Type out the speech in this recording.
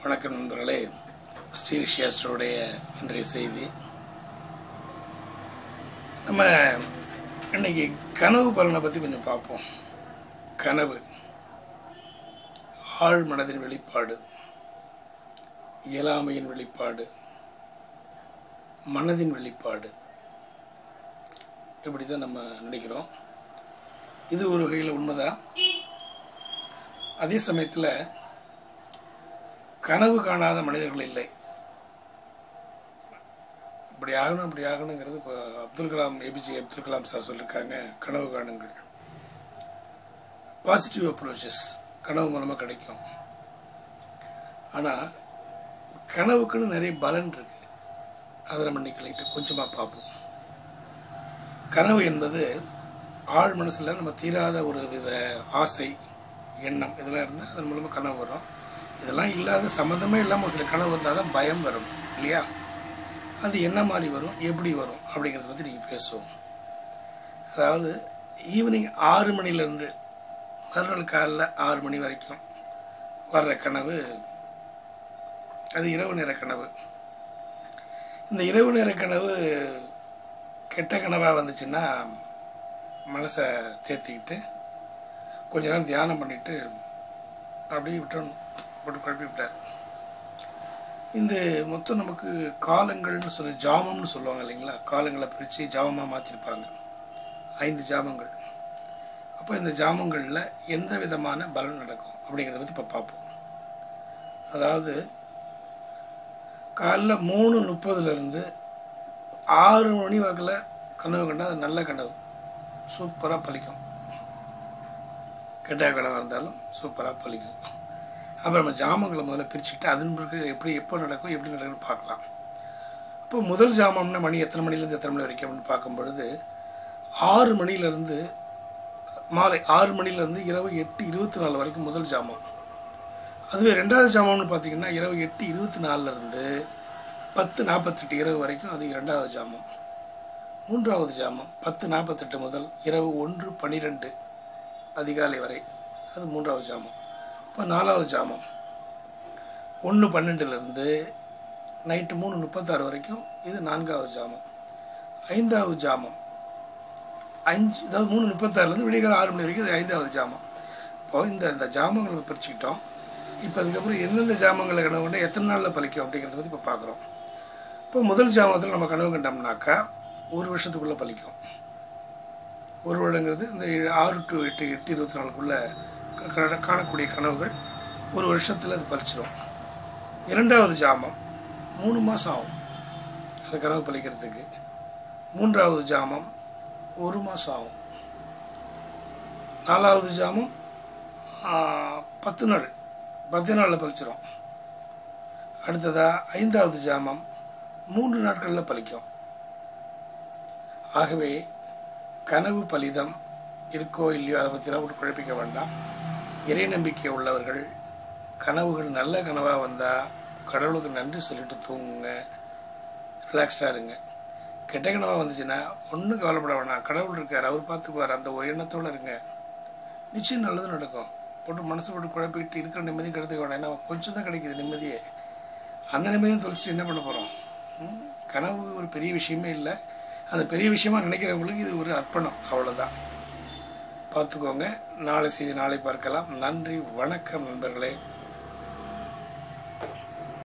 வணக்கம் நண்பர்களே ஸ்ரீரிஷியாஸ்டருடைய இன்றைய செய்தி நம்ம இன்னைக்கு கனவு பலனை பற்றி கொஞ்சம் பார்ப்போம் கனவு ஆழ் மனதின் வெளிப்பாடு இயலாமையின் வெளிப்பாடு மனதின் வெளிப்பாடு இப்படி தான் நம்ம நினைக்கிறோம் இது ஒரு வகையில் உண்மைதான் அதே சமயத்தில் கனவு காணாத மனிதர்கள் இல்லை இப்படி ஆகணும் இப்படி ஆகணுங்கிறது இப்போ அப்துல் கலாம் ஏபிஜே அப்துல் கலாம் சார் சொல்லியிருக்காங்க கனவு காணுங்கள் பாசிட்டிவ் அப்ரோச்சஸ் கனவு மூலமாக கிடைக்கும் ஆனால் கனவுக்குன்னு நிறைய பலன் இருக்கு அதை நம்ம இன்னைக்கு லைட்டு கொஞ்சமாக பார்ப்போம் கனவு என்பது ஆழ் மனசில் நம்ம தீராத ஒரு வித ஆசை எண்ணம் இதெல்லாம் இருந்தால் அதன் மூலமாக கனவு வரும் இதெல்லாம் இல்லாத சம்மந்தமே இல்லாமல் ஒரு சில கனவு வந்தால் தான் பயம் வரும் இல்லையா அது என்ன மாதிரி வரும் எப்படி வரும் அப்படிங்கிறத பற்றி நீங்கள் பேசுவோம் அதாவது ஈவினிங் ஆறு மணிலேருந்து மறுநாள் காலைல ஆறு மணி வரைக்கும் வர்ற கனவு அது இரவு நேர கனவு இந்த இரவு நேர கனவு கெட்ட கனவாக வந்துச்சுன்னா மனசை தேர்த்திக்கிட்டு கொஞ்ச நேரம் தியானம் பண்ணிட்டு அப்படியே விட்டுறணும் போட்டு குழப்பி விட்டார் இந்த மொத்தம் நமக்கு காலங்கள்னு சொல்லி ஜாமம்னு சொல்லுவாங்க இல்லைங்களா காலங்களை பிரித்து ஜாமமாக மாற்றிருப்பாங்க ஐந்து ஜாமங்கள் அப்போ இந்த ஜாமங்களில் எந்த விதமான பலன் நடக்கும் அப்படிங்கிறத பற்றி இப்போ பார்ப்போம் அதாவது காலைல மூணு முப்பதுலேருந்து ஆறு மணி வாக்கில் கனவு கண்டால் அது நல்ல கனவு சூப்பராக பலிக்கும் கெட்ட கனவாக இருந்தாலும் சூப்பராக பலிக்கும் அப்புறம் நம்ம ஜாமங்களை முதல்ல பிரிச்சுக்கிட்டு அதன் பிறகு எப்படி எப்போ நடக்கும் எப்படி நடக்கும்னு பார்க்கலாம் இப்போ முதல் ஜாமம்னா மணி எத்தனை மணிலேருந்து எத்தனை மணி வரைக்கும் அப்படின்னு பார்க்கும் பொழுது ஆறு மணிலேருந்து மாலை ஆறு மணிலேருந்து இரவு எட்டு இருபத்தி நாலு வரைக்கும் முதல் ஜாமம் அதுவே ரெண்டாவது ஜாமம்னு பார்த்தீங்கன்னா இரவு எட்டு இருபத்தி நாலுலேருந்து பத்து நாற்பத்தெட்டு இரவு வரைக்கும் அது இரண்டாவது ஜாமம் மூன்றாவது ஜாமம் பத்து நாற்பத்தெட்டு முதல் இரவு ஒன்று பன்னிரெண்டு அதிகாலை வரை அது மூன்றாவது ஜாமம் இப்போ நாலாவது ஜாமம் ஒன்று பன்னெண்டுலேருந்து நைட்டு மூணு முப்பத்தாறு வரைக்கும் இது நான்காவது ஜாமம் ஐந்தாவது ஜாமம் அஞ்சு அதாவது மூணு முப்பத்தாறுலேருந்து விடியகால ஆறு மணி வரைக்கும் இது ஐந்தாவது ஜாமம் இப்போ இந்த இந்த ஜாமங்களை பிரிச்சுக்கிட்டோம் இப்போ அதுக்கப்புறம் எந்தெந்த ஜாமங்களை கனவு கண்டா எத்தனை நாளில் பலிக்கும் அப்படிங்கிறத பற்றி இப்போ பார்க்குறோம் இப்போ முதல் ஜாமத்தில் நம்ம கனவு கண்டோம்னாக்கா ஒரு வருஷத்துக்குள்ளே பலிக்கும் ஒரு வருடங்கிறது இந்த ஆறு டு எட்டு எட்டு இருபத்தி நாலுக்குள்ளே காணக்கூடிய கனவுகள் ஒரு வருஷத்தில் அது பலிச்சிடும் இரண்டாவது ஜாமம் மூணு மாதம் ஆகும் அந்த கனவு பலிக்கிறதுக்கு மூன்றாவது ஜாமம் ஒரு மாதம் ஆகும் நாலாவது ஜாமம் பத்து நாள் பத்து நாளில் பலிச்சிடும் அடுத்ததா ஐந்தாவது ஜாமம் மூன்று நாட்களில் பலிக்கும் ஆகவே கனவு பலிதம் இருக்கோ இல்லையோ அதை பற்றிலாம் ஒரு குழப்பிக்க வேண்டாம் இறை நம்பிக்கை உள்ளவர்கள் கனவுகள் நல்ல கனவாக வந்தால் கடவுளுக்கு நன்றி சொல்லிட்டு தூங்குங்க ரிலாக்ஸ்டாக இருங்க கெட்ட கனவாக வந்துச்சுன்னா ஒன்றும் கவலைப்பட வேணாம் கடவுள் இருக்கார் அவர் பார்த்துக்குவார் அந்த ஒரு எண்ணத்தோடு இருங்க நிச்சயம் நல்லது நடக்கும் போட்டு மனசு போட்டு குழப்பிட்டு இருக்கிற நிம்மதி கிடைத்துக்க வேண்டாம் ஏன்னா கொஞ்சம் தான் கிடைக்குது நிம்மதியே அந்த நிம்மதியும் தொலைச்சிட்டு என்ன பண்ண போகிறோம் கனவு ஒரு பெரிய விஷயமே இல்லை அந்த பெரிய விஷயமா நினைக்கிறவங்களுக்கு இது ஒரு அர்ப்பணம் அவ்வளோதான் பார்த்துக்கோங்க நாளை செய்தி நாளை பார்க்கலாம் நன்றி வணக்கம் நண்பர்களே